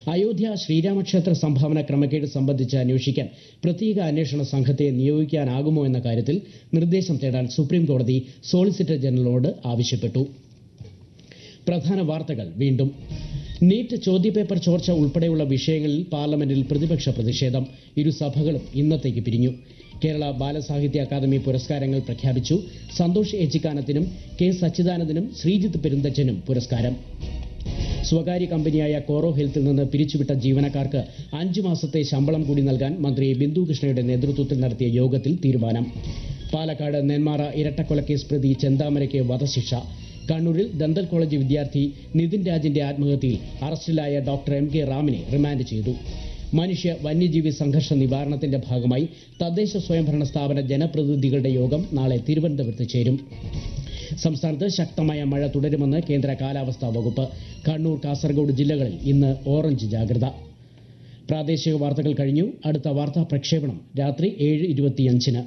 അയോധ്യ ശ്രീരാമക്ഷേത്ര സംഭാവന ക്രമക്കേട് സംബന്ധിച്ച് അന്വേഷിക്കാൻ പ്രത്യേക അന്വേഷണ സംഘത്തെ നിയോഗിക്കാനാകുമോ എന്ന കാര്യത്തിൽ നിർദ്ദേശം തേടാൻ സുപ്രീം കോടതി സോളിസിറ്റർ ജനറലിനോട് ആവശ്യപ്പെട്ടു പ്രധാന വാർത്തകൾ വീണ്ടും നീറ്റ് ചോദ്യപേപ്പർ ചോർച്ച ഉൾപ്പെടെയുള്ള വിഷയങ്ങളിൽ പാർലമെന്റിൽ പ്രതിപക്ഷ പ്രതിഷേധം ഇരുസഭകളും ഇന്നത്തേക്ക് പിരിഞ്ഞു കേരള ബാലസാഹിത്യ അക്കാദമി പുരസ്കാരങ്ങൾ പ്രഖ്യാപിച്ചു സന്തോഷ് ഏച്ചിക്കാനത്തിനും കെ സച്ചിദാനന്ദനും ശ്രീജിത്ത് പെരുന്തച്ചനും പുരസ്കാരം സ്വകാര്യ കമ്പനിയായ കോറോ ഹെൽത്തിൽ നിന്ന് പിരിച്ചുവിട്ട ജീവനക്കാർക്ക് അഞ്ചു മാസത്തെ ശമ്പളം കൂടി നൽകാൻ മന്ത്രി ബിന്ദു കൃഷ്ണയുടെ നേതൃത്വത്തിൽ നടത്തിയ യോഗത്തിൽ തീരുമാനം പാലക്കാട് നെന്മാറ ഇരട്ടക്കൊലക്കേസ് പ്രതി ചെന്താമരയ്ക്ക് വധശിക്ഷ കണ്ണൂരിൽ ദന്തൽ കോളേജ് വിദ്യാർത്ഥി നിതിൻ രാജിന്റെ ആത്മഹത്യയിൽ അറസ്റ്റിലായ ഡോക്ടർ എം കെ റാമിനെ റിമാൻഡ് ചെയ്തു മനുഷ്യ വന്യജീവി സംഘർഷ നിവാരണത്തിന്റെ ഭാഗമായി തദ്ദേശ സ്വയംഭരണ സ്ഥാപന ജനപ്രതിനിധികളുടെ യോഗം നാളെ തിരുവനന്തപുരത്ത് ചേരും സംസ്ഥാനത്ത് ശക്തമായ മഴ തുടരുമെന്ന് കേന്ദ്ര കാലാവസ്ഥാ വകുപ്പ് കണ്ണൂർ കാസർഗോഡ് ജില്ലകളിൽ ഇന്ന് ഓറഞ്ച് ജാഗ്രത പ്രാദേശിക വാർത്തകൾ കഴിഞ്ഞു അടുത്ത വാർത്താ പ്രക്ഷേപണം രാത്രി ഏഴ് ഇരുപത്തിയഞ്ചിന്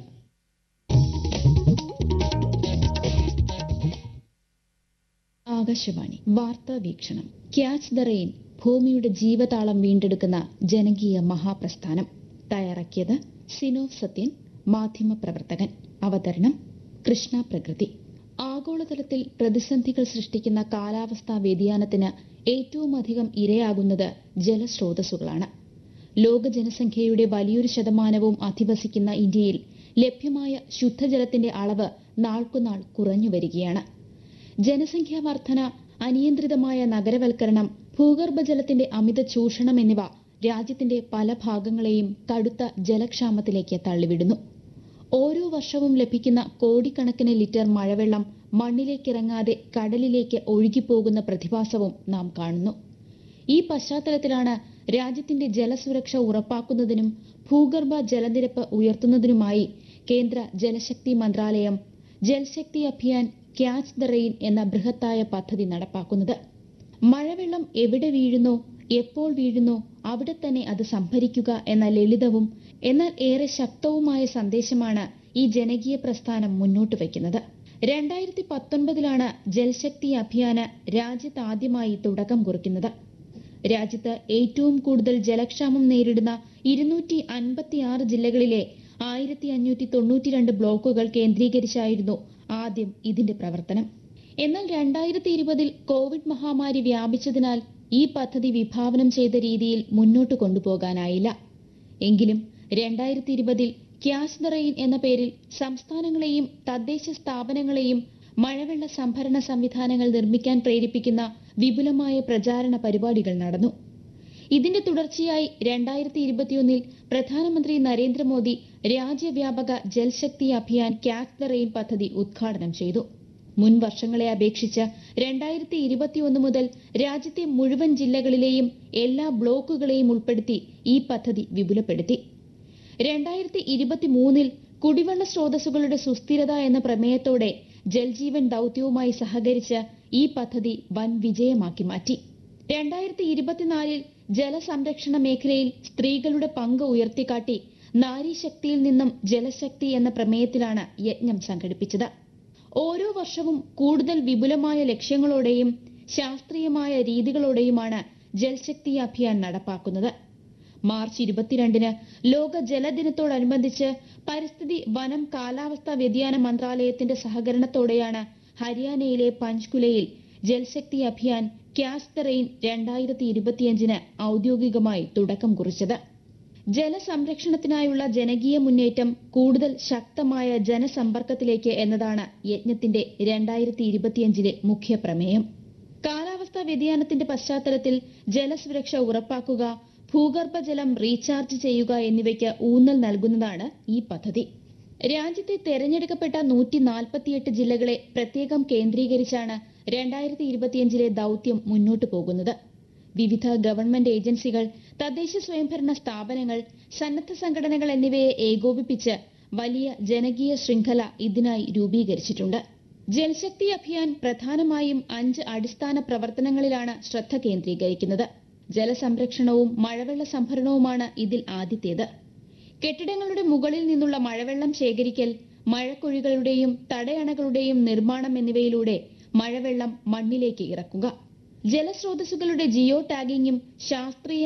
ആകാശവാണി വാർത്താ വീക്ഷണം ക്യാച്ച് ദ റെയിൻ ഭൂമിയുടെ ജീവതാളം വീണ്ടെടുക്കുന്ന ജനകീയ മഹാപ്രസ്ഥാനം തയ്യാറാക്കിയത് സിനോവ് സത്യൻ മാധ്യമപ്രവർത്തകൻ അവതരണം കൃഷ്ണ പ്രകൃതി ആഗോളതലത്തിൽ പ്രതിസന്ധികൾ സൃഷ്ടിക്കുന്ന കാലാവസ്ഥാ വ്യതിയാനത്തിന് ഏറ്റവും അധികം ഇരയാകുന്നത് ജലസ്രോതസ്സുകളാണ് ലോക ജനസംഖ്യയുടെ വലിയൊരു ശതമാനവും അധിവസിക്കുന്ന ഇന്ത്യയിൽ ലഭ്യമായ ശുദ്ധജലത്തിന്റെ അളവ് നാൾക്കുനാൾ കുറഞ്ഞു വരികയാണ് ജനസംഖ്യാ വർധന അനിയന്ത്രിതമായ നഗരവൽക്കരണം ഭൂഗർഭജലത്തിന്റെ അമിത ചൂഷണം എന്നിവ രാജ്യത്തിന്റെ പല ഭാഗങ്ങളെയും കടുത്ത ജലക്ഷാമത്തിലേക്ക് തള്ളിവിടുന്നു ഓരോ വർഷവും ലഭിക്കുന്ന കോടിക്കണക്കിന് ലിറ്റർ മഴവെള്ളം മണ്ണിലേക്കിറങ്ങാതെ കടലിലേക്ക് ഒഴുകിപ്പോകുന്ന പ്രതിഭാസവും നാം കാണുന്നു ഈ പശ്ചാത്തലത്തിലാണ് രാജ്യത്തിന്റെ ജലസുരക്ഷ ഉറപ്പാക്കുന്നതിനും ഭൂഗർഭ ജലനിരപ്പ് ഉയർത്തുന്നതിനുമായി കേന്ദ്ര ജലശക്തി മന്ത്രാലയം Jal Shakti Abhiyan catch the rain എന്ന ബൃഹത്തായ പദ്ധതി നടപ്പാക്കുന്നത് മഴവെള്ളം എവിടെ വീഴുന്നോ എപ്പോൾ വീഴുന്നോ അവിടെ തന്നെ അത് സംഭരിക്കുക എന്ന ലളിതവും എന്നാൽ ഏറെ ശക്തവുമായ സന്ദേശമാണ് ഈ ജനകീയ പ്രസ്ഥാനം മുന്നോട്ട് വയ്ക്കുന്നത് രണ്ടായിരത്തി പത്തൊൻപതിലാണ് ജൽശക്തി അഭിയാന് രാജ്യത്ത് ആദ്യമായി തുടക്കം കുറിക്കുന്നത് രാജ്യത്ത് ഏറ്റവും കൂടുതൽ ജലക്ഷാമം നേരിടുന്ന ഇരുന്നൂറ്റി അൻപത്തിയാറ് ജില്ലകളിലെ ആയിരത്തി അഞ്ഞൂറ്റി തൊണ്ണൂറ്റിരണ്ട് ബ്ലോക്കുകൾ കേന്ദ്രീകരിച്ചായിരുന്നു ആദ്യം ഇതിന്റെ പ്രവർത്തനം എന്നാൽ രണ്ടായിരത്തി ഇരുപതിൽ കോവിഡ് മഹാമാരി വ്യാപിച്ചതിനാൽ ഈ പദ്ധതി വിഭാവനം ചെയ്ത രീതിയിൽ മുന്നോട്ട് കൊണ്ടുപോകാനായില്ല എങ്കിലും രണ്ടായിരത്തി ഇരുപതിൽ ക്യാഷ് ദ റെയിൻ എന്ന പേരിൽ സംസ്ഥാനങ്ങളെയും തദ്ദേശ സ്ഥാപനങ്ങളെയും മഴവെള്ള സംഭരണ സംവിധാനങ്ങൾ നിർമ്മിക്കാൻ പ്രേരിപ്പിക്കുന്ന വിപുലമായ പ്രചാരണ പരിപാടികൾ നടന്നു ഇതിന്റെ തുടർച്ചയായി രണ്ടായിരത്തി ഇരുപത്തിയൊന്നിൽ പ്രധാനമന്ത്രി നരേന്ദ്രമോദി രാജ്യവ്യാപക Jal Shakti Abhiyan catch the rain പദ്ധതി ഉദ്ഘാടനം ചെയ്തു മുൻ വർഷങ്ങളെ അപേക്ഷിച്ച് രണ്ടായിരത്തി ഇരുപത്തിയൊന്ന് മുതൽ രാജ്യത്തെ മുഴുവൻ ജില്ലകളിലെയും എല്ലാ ബ്ലോക്കുകളെയും ഉൾപ്പെടുത്തി ഈ പദ്ധതി വിപുലപ്പെടുത്തി രണ്ടായിരത്തി ഇരുപത്തിമൂന്നിൽ കുടിവെള്ള സ്രോതസ്സുകളുടെ സുസ്ഥിരത എന്ന പ്രമേയത്തോടെ ജൽജീവൻ ദൌത്യവുമായി സഹകരിച്ച് ഈ പദ്ധതി വൻ വിജയമാക്കി മാറ്റി രണ്ടായിരത്തി ഇരുപത്തിനാലിൽ ജലസംരക്ഷണ മേഖലയിൽ സ്ത്രീകളുടെ പങ്ക് ഉയർത്തിക്കാട്ടി നാരീശക്തിയിൽ നിന്നും ജലശക്തി എന്ന പ്രമേയത്തിലാണ് യജ്ഞം സംഘടിപ്പിച്ചത് ഓരോ വർഷവും കൂടുതൽ വിപുലമായ ലക്ഷ്യങ്ങളോടെയും ശാസ്ത്രീയമായ രീതികളോടെയുമാണ് ജൽശക്തി അഭിയാൻ നടപ്പാക്കുന്നത് മാർച്ച് ഇരുപത്തിരണ്ടിന് ലോക ജലദിനത്തോടനുബന്ധിച്ച് പരിസ്ഥിതി വനം കാലാവസ്ഥാ വ്യതിയാന മന്ത്രാലയത്തിന്റെ സഹകരണത്തോടെയാണ് ഹരിയാനയിലെ പഞ്ച്കുലയിൽ Jal Shakti Abhiyan catch the rain രണ്ടായിരത്തി ഇരുപത്തിയഞ്ചിന് ഔദ്യോഗികമായി തുടക്കം കുറിച്ചത് ജലസംരക്ഷണത്തിനായുള്ള ജനകീയ മുന്നേറ്റം കൂടുതൽ ശക്തമായ ജനസമ്പർക്കത്തിലേക്ക് എന്നതാണ് യജ്ഞത്തിന്റെ രണ്ടായിരത്തി ഇരുപത്തിയഞ്ചിലെ മുഖ്യ പ്രമേയം കാലാവസ്ഥാ വ്യതിയാനത്തിന്റെ പശ്ചാത്തലത്തിൽ ജലസുരക്ഷ ഉറപ്പാക്കുക ഭൂഗർഭജലം റീചാർജ് ചെയ്യുക എന്നിവയ്ക്ക് ഊന്നൽ നൽകുന്നതാണ് ഈ പദ്ധതി രാജ്യത്തെ തെരഞ്ഞെടുക്കപ്പെട്ട നൂറ്റി നാൽപ്പത്തിയെട്ട് ജില്ലകളെ പ്രത്യേകം കേന്ദ്രീകരിച്ചാണ് രണ്ടായിരത്തി ഇരുപത്തിയഞ്ചിലെ ദൌത്യം മുന്നോട്ടു പോകുന്നത് വിവിധ ഗവൺമെന്റ് ഏജൻസികൾ തദ്ദേശ സ്വയംഭരണ സ്ഥാപനങ്ങൾ സന്നദ്ധ സംഘടനകൾ എന്നിവയെ ഏകോപിപ്പിച്ച് വലിയ ജനകീയ ശൃംഖല ഇതിനായി രൂപീകരിച്ചിട്ടുണ്ട് ജൽശക്തി അഭിയാൻ പ്രധാനമായും അഞ്ച് അടിസ്ഥാന പ്രവർത്തനങ്ങളിലാണ് ശ്രദ്ധ കേന്ദ്രീകരിക്കുന്നത് ജലസംരക്ഷണവും മഴവെള്ള സംഭരണവുമാണ് ഇതിൽ ആദ്യത്തേത് കെട്ടിടങ്ങളുടെ മുകളിൽ നിന്നുള്ള മഴവെള്ളം ശേഖരിക്കൽ മഴക്കുഴികളുടെയും തടയണകളുടെയും നിർമ്മാണം എന്നിവയിലൂടെ മഴവെള്ളം മണ്ണിലേക്ക് ഇറക്കുക ജലസ്രോതസ്സുകളുടെ ജിയോ ടാഗിങ്ങും ശാസ്ത്രീയ